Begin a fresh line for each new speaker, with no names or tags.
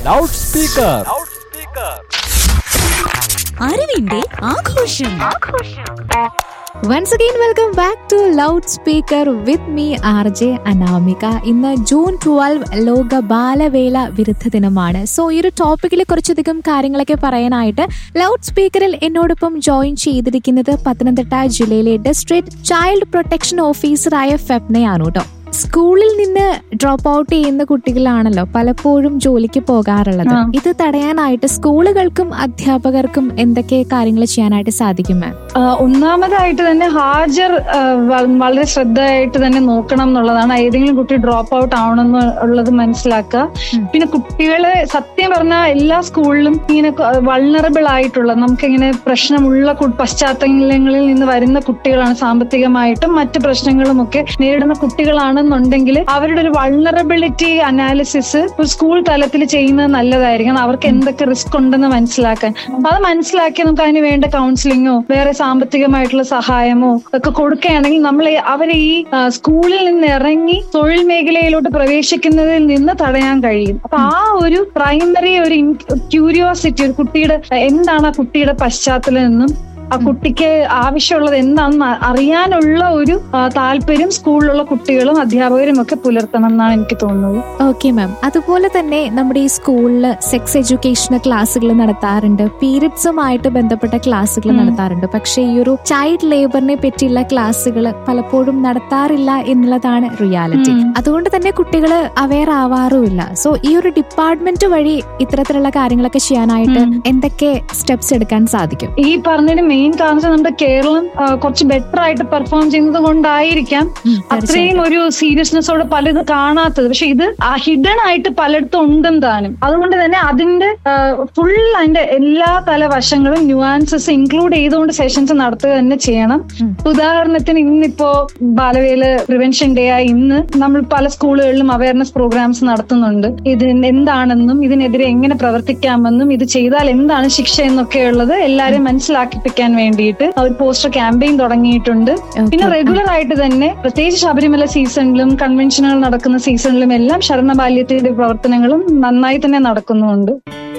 Loud speaker
അറിവിന്റെ ആഘോഷം
once again welcome back to loud speaker with me R J Anamika ഇന്ന് June twelve ലോക ബാലവേല വിരുദ്ധ ദിനമാണ് സോ ഈ ഒരു ടോപ്പിക്കിൽ കുറച്ചധികം കാര്യങ്ങളൊക്കെ പറയാനായിട്ട് ലൗഡ് സ്പീക്കറിൽ എന്നോടൊപ്പം ജോയിൻ ചെയ്തിരിക്കുന്നത് പത്തനംതിട്ട ജില്ലയിലെ ഡിസ്ട്രിക്ട് ചൈൽഡ് പ്രൊട്ടക്ഷൻ ഓഫീസറായ ഫെപ്നയാണ് കേട്ടോ സ്കൂളിൽ നിന്ന് ഡ്രോപ്പ് ഔട്ട് ചെയ്യുന്ന കുട്ടികളാണല്ലോ പലപ്പോഴും ജോലിക്ക് പോകാറുള്ളത്
ആ.
ഇത് തടയാനായിട്ട് സ്കൂളുകൾക്കും അധ്യാപകർക്കും എന്തൊക്കെ കാര്യങ്ങൾ ചെയ്യാനായിട്ട് സാധിക്കും മാം
ആ, ഒന്നാമതായിട്ട് തന്നെ ഹാജർ ആ, വ- വളരെ ശ്രദ്ധയായിട്ട് തന്നെ നോക്കണം എന്നുള്ളതാണ് ഏതെങ്കിലും കുട്ടി ഡ്രോപ്പ് ഔട്ട് ആവണമെന്ന് ഉള്ളത് മനസ്സിലാക്കുക
ഉം.
പിന്നെ കുട്ടികളെ സത്യം പറഞ്ഞാൽ എല്ലാ സ്കൂളിലും ഇങ്ങനെ വൾണറബിൾ ആയിട്ടുള്ള നമുക്കിങ്ങനെ പ്രശ്നമുള്ള കു- പശ്ചാത്തലങ്ങളിൽ നിന്ന് വരുന്ന കുട്ടികളാണ് സാമ്പത്തികമായിട്ടും മറ്റ് പ്രശ്നങ്ങളും ഒക്കെ നേരിടുന്ന കുട്ടികളാണെന്നുണ്ടെങ്കിൽ അവരുടെ ഒരു വൾണറബിലിറ്റി അനാലിസിസ് ഒരു സ്കൂൾ തലത്തിൽ ചെയ്യുന്നത് നല്ലതായിരിക്കും അവർക്ക് എന്തൊക്കെ റിസ്ക് ഉണ്ടെന്ന് മനസ്സിലാക്കാൻ അപ്പൊ അത് മനസ്സിലാക്കി നമുക്ക് അതിന് വേണ്ട കൗൺസിലിങ്ങോ വേറെ സാമ്പത്തികമായിട്ടുള്ള സഹായമോ ഒക്കെ കൊടുക്കുകയാണെങ്കിൽ നമ്മൾ അവരെ ഈ ആ, സ്കൂളിൽ നിന്ന് ഇറങ്ങി തൊഴിൽ മേഖലയിലോട്ട് പ്രവേശിക്കുന്നതിൽ നിന്ന് തടയാൻ കഴിയും അപ്പൊ ആ ഒരു പ്രൈമറി ഒരു ക്യൂരിയോസിറ്റി ഒരു കുട്ടിയുടെ എന്താണ് ആ കുട്ടിയുടെ പശ്ചാത്തലം എന്നും ആ കുട്ടിക്ക് ആവശ്യമുള്ളത് എന്താണെന്ന് അ- അറിയാനുള്ള ഒരു ആ, താല്പര്യം സ്കൂളിലുള്ള കുട്ടികളും അധ്യാപകരും ഒക്കെ പുലർത്തണം എന്നാണ് എനിക്ക് തോന്നുന്നത്
ഓക്കെ മാം അതുപോലെ തന്നെ നമ്മുടെ ഈ സ്കൂളിൽ സെക്സ് എഡ്യൂക്കേഷൻ ക്ലാസ്സുകൾ നടത്താറുണ്ട് പീരിയഡ്സുമായിട്ട് ബന്ധപ്പെട്ട ക്ലാസ്സുകൾ
ഉം.
നടത്താറുണ്ട് പക്ഷേ ഈ ഒരു ചൈൽഡ് ലേബറിനെ പറ്റിയുള്ള ക്ലാസ്സുകൾ പലപ്പോഴും നടത്താറില്ല എന്നുള്ളതാണ് റിയാലിറ്റി
ഉം.
അതുകൊണ്ട് തന്നെ കുട്ടികൾ അവെയർ ആവാറുമില്ല സോ ഈ ഒരു ഡിപ്പാർട്ട്മെന്റ് വഴി ഇത്തരത്തിലുള്ള കാര്യങ്ങളൊക്കെ ചെയ്യാനായിട്ട്
ഉം.
എന്തൊക്കെ സ്റ്റെപ്സ് എടുക്കാൻ സാധിക്കും
ഈ പറഞ്ഞതിന് മെയിൻ കാരണം നമ്മുടെ കേരളം ആ, കുറച്ച് ബെറ്റർ ആയിട്ട് പെർഫോം ചെയ്യുന്നത് കൊണ്ടായിരിക്കാം
ഉം,
അത്രയും
തീർച്ചയായിട്ടും.
ഒരു സീരിയസ്നെസ്സോടെ പലത് കാണാത്തത് പക്ഷെ ഇത് ഹിഡൻ ആയിട്ട് പലയിടത്തും ഉണ്ടും താനും അതുകൊണ്ട് തന്നെ അതിന്റെ ഫുൾ അതിന്റെ എല്ലാ തല വശങ്ങളും ന്യൂആൻസസ് ഇൻക്ലൂഡ് ചെയ്തുകൊണ്ട് സെഷൻസ് നടത്തുക തന്നെ ചെയ്യണം
ഉം.
ഉദാഹരണത്തിന് ഇന്നിപ്പോ ബാലവേല പ്രിവെൻഷൻ ഡേ ആയി ഇന്ന് നമ്മൾ പല സ്കൂളുകളിലും അവയർനെസ് പ്രോഗ്രാംസ് നടത്തുന്നുണ്ട് ഇത് എന്താണെന്നും ഇതിനെതിരെ എങ്ങനെ പ്രവർത്തിക്കാമെന്നും ഇത് ചെയ്താൽ എന്താണ് ശിക്ഷ എന്നൊക്കെയുള്ളത് എല്ലാരെയും മനസ്സിലാക്കിപ്പിക്കാൻ വേണ്ടിയിട്ട് ഒരു പോസ്റ്റർ ക്യാമ്പയിൻ തുടങ്ങിയിട്ടുണ്ട് പിന്നെ
Okay.
റെഗുലർ ആയിട്ട് തന്നെ പ്രത്യേകിച്ച് ശബരിമല സീസണിലും കൺവെൻഷനുകൾ നടക്കുന്ന സീസണിലും എല്ലാം ശരണ ബാല്യത്തിന്റെ പ്രവർത്തനങ്ങളും നന്നായി തന്നെ നടക്കുന്നുണ്ട്